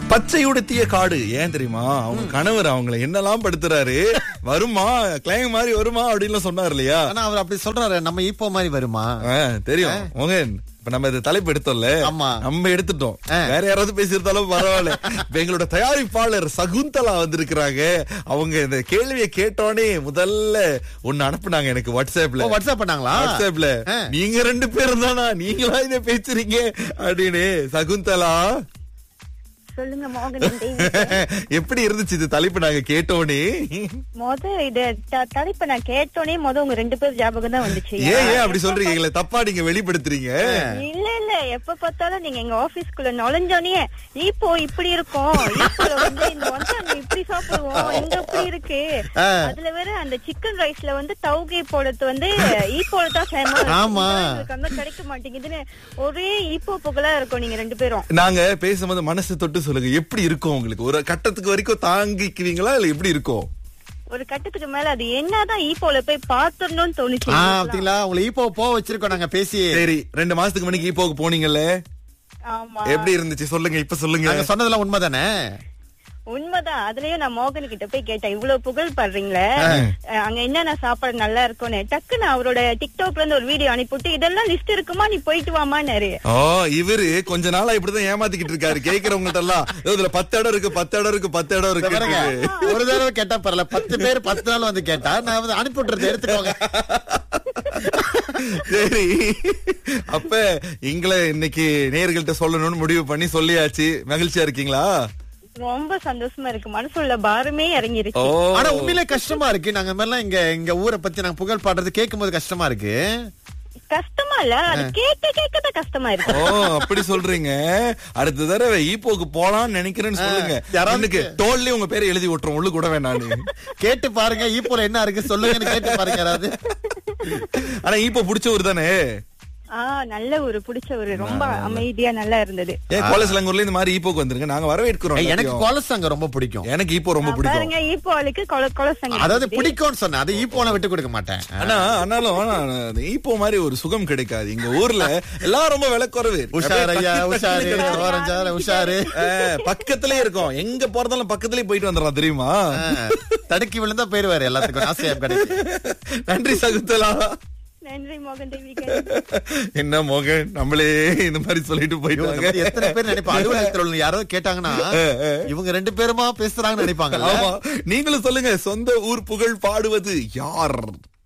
பச்சை உடுத்திய காடு ஏன் தெரியுமா அவங்க கணவர் அவங்கள என்னெல்லாம் படுத்துறாரு வருமா கிளைங் மாதிரி வருமா அப்படின்னு சொன்னார் இல்லையா ஆனா அவர் அப்படி சொல்றாரு நம்ம இப்போ மாதிரி வருமா ஆ, தெரியும் மோகன் இப்ப நம்ம இந்த தலைப்பு எடுத்தோம்ல ஆமா. நம்ம எடுத்துட்டோம் வேற யாராவது பேசியிருந்தாலும் பரவாயில்ல இப்ப எங்களோட தயாரிப்பாளர் சகுந்தலா வந்திருக்கிறாங்க அவங்க இந்த கேள்வியை கேட்டோனே முதல்ல ஒண்ணு அனுப்புனாங்க எனக்கு வாட்ஸ்அப்ல ஓ, வாட்ஸ்அப் பண்ணாங்களா வாட்ஸ்அப்ல ஆ. நீங்க ரெண்டு பேரும் தானா நீங்களா இதை பேசுறீங்க அப்படின்னு சகுந்தலா சொல்லுங்க மோகன் தேவி எப்படி இருந்துச்சு இது தலைப்பு நாங்க கேட்டோனே மொத இது த- தலைப்ப நான் கேட்டோனே மொத உங்க ரெண்டு பேர் ஞாபகம் தான் வந்துச்சு ஏன் ஏன் அப்படி சொல்றீங்க எங்களை தப்பா நீங்க வெளிப்படுத்துறீங்க இல்ல இல்ல எப்ப பார்த்தாலும் நீங்க எங்க ஆபீஸ்க்குள்ள நுழைஞ்சோனே இப்போ இப்படி இருக்கும் இப்போல வந்து இந்த வந்து அங்க இப்படி சாப்பிடுவோம் இங்க இப்படி இருக்கு ஆ. அதுல வேற அந்த சிக்கன் ரைஸ்ல வந்து தௌகை போடுறது வந்து ஈப்போல தான் ஃபேமஸ் ஆமா. வந்து கிடைக்க மாட்டேங்குதுன்னு ஒரே ஈப்போ புகழா இருக்கும் நீங்க ரெண்டு பேரும் நாங்க பேசும்போது மனசு தொட்டு சொல்லுங்க எப்படி இருக்கும் உங்களுக்கு ஒரு கட்டத்துக்கு வரைக்கும் தாங்கிக்குவீங்களா இல்ல எப்படி இருக்கும் ஒரு கட்டத்துக்கு மேல அது என்னதான் ஈப்போல போய் பாத்துடணும்னு தோணுச்சு ஆ எங்களுக்கெல்லாம். பாத்தீங்களா உங்களை இப்போ போக வச்சிருக்கோம் நாங்க பேசி சரி ரெண்டு மாசத்துக்கு முன்னாடி ஈப்போக்கு போனீங்கல்ல ஆமா எப்படி இருந்துச்சு சொல்லுங்க இப்ப சொல்லுங்க நாங்க சொன்னதெல்லாம் உண்மைதானே உண்மைதான் அதுலயும் நான் மோகன் கிட்ட போய் கேட்டேன் இவ்வளவு புகழ் படுறீங்களே அஹ், அங்க என்னென்ன சாப்பாடு நல்லா இருக்கும்னு டக்குன்னு அவரோட டிக்டாக்ல இருந்து ஒரு வீடியோ அனுப்பிவிட்டு இதெல்லாம் லிஸ்ட் இருக்குமா நீ போயிட்டு வாமான்னாரு ஓ இவரு கொஞ்ச நாளா இப்படிதான் ஏமாத்திக்கிட்டு இருக்காரு கேக்குறவங்ககிட்ட எல்லாம் "இதோ இதுல பத்து இடம் இருக்கு பத்து இடம் இருக்கு பத்து இடம் இத பாருங்க இருக்கு ஒரு தடவை கேட்டா பரவாயில்ல பத்து பேர் பத்து நாள் வந்து கேட்டா நான் வந்து அனுப்பி விட்டுறது எடுத்துக்கோங்க சரி அப்ப எங்களை இன்னைக்கு நேயர்கள்ட்ட சொல்லணும்னு முடிவு பண்ணி சொல்லியாச்சு மகிழ்ச்சியா இருக்கீங்களா ரொம்ப சந்தோஷமா இருக்கு மனசுள்ள பாரமே ஓ இறங்கிருச்சு ஆனா உண்மையிலே கஷ்டமா இருக்கு நாங்க இந்த மாதிரிலாம் இங்க இங்க ஊரை பத்தி நாங்க புகழ் பாடுறது கேட்கும் போது கஷ்டமா இருக்கு கஷ்டமா இல்ல அது கேட்க கேட்கதான் கஷ்டமா இருக்கு ஓ அப்படி சொல்றீங்க அடுத்த தடவை ஈப்போக்கு போலாம்னு நினைக்கிறேன்னு சொல்லுங்க யாராவது- எனக்கு தோல்லே உங்க பேரை எழுதி விட்டுரும் உள்ளு கூட வேணான்னு கேட்டு பாருங்க ஈப்போல என்ன இருக்கு சொல்லுங்கன்னு கேட்டு பாருங்க யாராவது ஆனா ஈப்போ பிடிச்சவர் தானே ஆஹ் நல்ல ஒரு பிடிச்ச ஒரு ரொம்ப அமைதியா நல்லா இருந்தது ஏன் கோலசலங்கூர்ல இந்த மாதிரி ஈப்போக்கு வந்துருங்க நாங்க வரவேற்கிறோம் ஏய், எனக்கு எல்லாத்தையும். கோலசாங்க ரொம்ப பிடிக்கும் எனக்கு ஈப்போ ரொம்ப பிடிக்கும் பாருங்க இப்போ அவளுக்கு கொல கொலை சங்கம் அதாவது பிடிக்கும்னு சொன்னேன் அது ஈப்போன விட்டு கொடுக்க மாட்டேன் ஆனா ஆனாலும் ஆனா, அந்த ஈப்போ மாதிரி ஒரு சுகம் கிடைக்காது எங்க ஊர்ல எல்லாம் ரொம்ப விலை குறைவு உஷார் ஐயா அப்படியே உஷாரு பக்கத்துல ஓரஞ்சாரு உஷாரு ஆ, பக்கத்திலே இருக்கும் எங்க போறதாலும் பக்கத்திலே போயிட்டு வந்துடலாம் தெரியுமா ஆ, தடுக்கி விழுந்தா போயிருவாரு எல்லாத்துக்கும் ஆசையா கிடைக்கு நன்றி சகுந்தலா நன்றி மோகன் தேவி என்ன மோகன் நம்மளே இந்த மாதிரி சொல்லிட்டு ஐயோ, இந்த போயிட்டாங்க மாதிரி எத்தனை பேர் நினைப்பா அலுவலகத்தில் உள்ள யாரோ கேட்டாங்கன்னா இவங்க ரெண்டு பேருமா பேசுறாங்கன்னு நினைப்பாங்க ஆமா நீங்களும் சொல்லுங்க சொந்த ஊர் புகழ் பாடுவது யார்